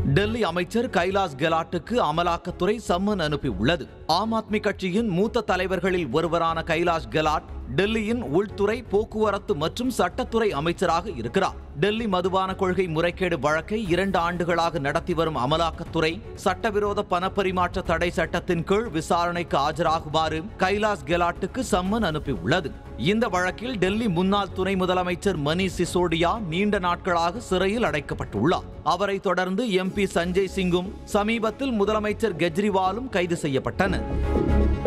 டெல்லி அமைச்சர் கைலாஸ் கெலாட்டுக்கு அமலாக்கத்துறை சம்மன் அனுப்பியுள்ளது ஆம் ஆத்மி கட்சியின் மூத்த தலைவர்களில் ஒருவரான கைலாஷ் கெலாட் டெல்லியின் உள்துறை போக்குவரத்து மற்றும் சட்டத்துறை அமைச்சராக இருக்கிறார் டெல்லி மதுபான கொள்கை முறைகேடு வழக்கை இரண்டு ஆண்டுகளாக நடத்தி வரும் அமலாக்கத்துறை சட்டவிரோத பணப்பரிமாற்ற தடை சட்டத்தின் கீழ் விசாரணைக்கு ஆஜராகுமாறு கைலாஸ் கெலாட்டுக்கு சம்மன் அனுப்பியுள்ளது இந்த வழக்கில் டெல்லி முன்னாள் துணை முதலமைச்சர் மணீஷ் சிசோடியா நீண்ட நாட்களாக சிறையில் அடைக்கப்பட்டுள்ளார் அவரை தொடர்ந்து எம்பி சஞ்சய் சிங்கும் சமீபத்தில் முதலமைச்சர் கெஜ்ரிவாலும் கைது செய்யப்பட்டனர்